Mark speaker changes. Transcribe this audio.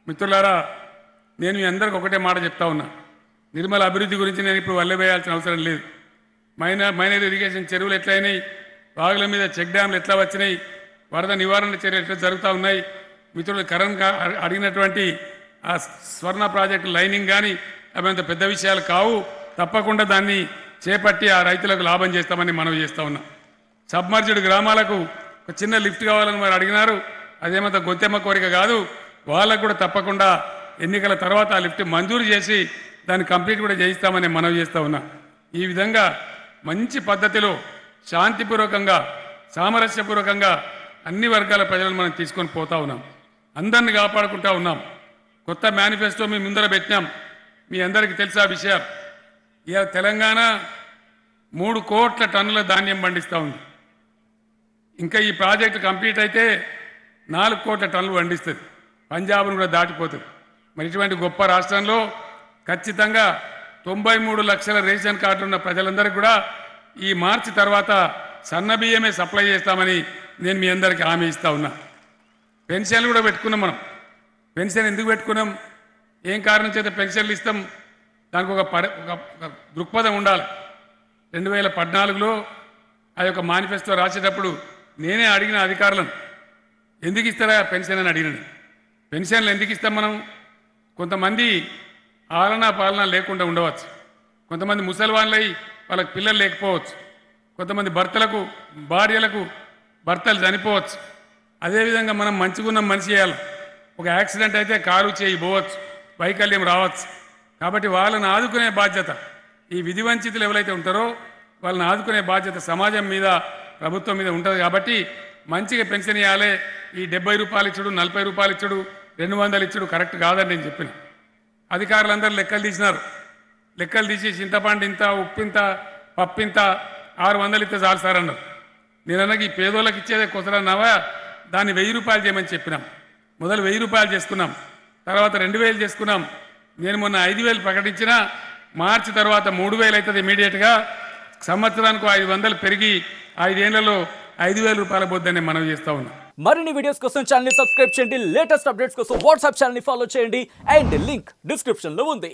Speaker 1: మిత్రులారా నేను మీ అందరికి ఒకటే మాట చెప్తా ఉన్నా నిర్మల అభివృద్ధి గురించి నేను ఇప్పుడు వల్లవేయాల్సిన అవసరం లేదు మైనర్ మైనర్ ఇరిగేషన్ చెరువులు ఎట్లయినాయి వాగుల మీద చెక్ డ్యాంలు ఎట్లా వచ్చినాయి వరద నివారణ చర్యలు ఎట్లా జరుగుతూ ఉన్నాయి మిత్రులు కరణ్ గా- అడిగినటువంటి ఆ స్వర్ణ ప్రాజెక్టు లైనింగ్ కానీ అవి అంత పెద్ద విషయాలు కావు తప్పకుండా దాన్ని చేపట్టి ఆ రైతులకు లాభం చేస్తామని మనవి చేస్తా ఉన్నాం సబ్మర్జ్డ్ గ్రామాలకు ఒక చిన్న లిఫ్ట్ కావాలని వారు అడిగినారు అదేమంత గొత్తెమ్మ కోరిక కాదు వాళ్ళకు కూడా తప్పకుండా ఎన్నికల తర్వాత ఆ లిఫ్ట్ మంజూరు చేసి దాన్ని కంప్లీట్ కూడా చేయిస్తామని మనవి చేస్తా ఉన్నా ఈ విధంగా మంచి పద్ధతిలో శాంతిపూర్వకంగా సామరస్యపూర్వకంగా అన్ని వర్గాల ప్రజలను మనం తీసుకొని పోతా ఉన్నాం అందరిని కాపాడుకుంటా ఉన్నాం కొత్త మేనిఫెస్టో మీ ముందర పెట్టినాం మీ అందరికీ తెలుసా ఆ విషయం ఇక తెలంగాణ మూడు కోట్ల టన్నుల ధాన్యం పండిస్తూ ఉంది ఇంకా ఈ ప్రాజెక్టు కంప్లీట్ అయితే నాలుగు కోట్ల టన్నులు పండిస్తుంది పంజాబ్ను కూడా దాటిపోతుంది మరి ఇటువంటి గొప్ప రాష్ట్రంలో ఖచ్చితంగా తొంభై మూడు లక్షల రేషన్ కార్డు ఉన్న ప్రజలందరికీ కూడా ఈ మార్చి తర్వాత సన్న బియ్యమే సప్లై చేస్తామని నేను మీ అందరికీ హామీ ఇస్తా ఉన్నా పెన్షన్లు కూడా పెట్టుకున్నాం మనం పెన్షన్ ఎందుకు పెట్టుకున్నాం ఏం కారణం చేత పెన్షన్లు ఇస్తాం దానికి ఒక పరి ఒక ఒక దృక్పథం ఉండాలి రెండు వేల పద్నాలుగులో ఆ యొక్క మేనిఫెస్టో రాసేటప్పుడు నేనే అడిగిన అధికారులను ఎందుకు ఇస్తారా పెన్షన్ అని అడిగినాను పెన్షన్లు ఎందుకు ఇస్తాం మనం కొంతమంది ఆలన పాలన లేకుండా ఉండవచ్చు కొంతమంది ముసలి వాళ్ళై వాళ్ళకి పిల్లలు లేకపోవచ్చు కొంతమంది భర్తలకు భార్యలకు భర్తలు చనిపోవచ్చు అదేవిధంగా మనం మంచిగున్న మనిషి చేయాలి ఒక యాక్సిడెంట్ అయితే కారు చేయి పోవచ్చు వైకల్యం రావచ్చు కాబట్టి వాళ్ళని ఆదుకునే బాధ్యత ఈ విధి వంచితులు ఎవరైతే ఉంటారో వాళ్ళని ఆదుకునే బాధ్యత సమాజం మీద ప్రభుత్వం మీద ఉంటుంది కాబట్టి మంచిగా పెన్షన్ ఇవ్వాలి ఈ డెబ్బై రూపాయలు ఇచ్చుడు నలభై రూపాయలు ఇచ్చుడు రెండు వందలు ఇచ్చుడు కరెక్ట్ కాదని నేను చెప్పిన అధికారులందరూ లెక్కలు తీసినారు లెక్కలు తీసి చింతపండు ఇంత ఉప్పు ఇంత పప్పు ఇంత ఆరు వందలు ఇస్తే చాలు సార్ అన్నారు నేను అన్నకి ఈ పేదోళ్ళకి ఇచ్చేదే కుసరన్నావా దాన్ని వెయ్యి రూపాయలు చేయమని చెప్పినాం మొదలు వెయ్యి రూపాయలు చేసుకున్నాం తర్వాత రెండు వేలు చేసుకున్నాం నేను మొన్న ఐదు వేలు ప్రకటించిన మార్చి తర్వాత మూడు వేలు అవుతుంది ఇమీడియట్గా సంవత్సరానికి ఐదు వందలు పెరిగి ఐదేళ్లలో ఐదు వేల రూపాయల బొద్దని మనవి చేస్తా ఉన్నాం
Speaker 2: మరిన్ని వీడియోస్ కోసం ఛానల్ ని సబ్స్క్రైబ్ చేయండి లేటెస్ట్ అప్డేట్స్ కోసం వాట్సాప్ ఛానల్ ని ఫాలో చేయండి అండ్ లింక్ డిస్క్రిప్షన్ లో ఉంది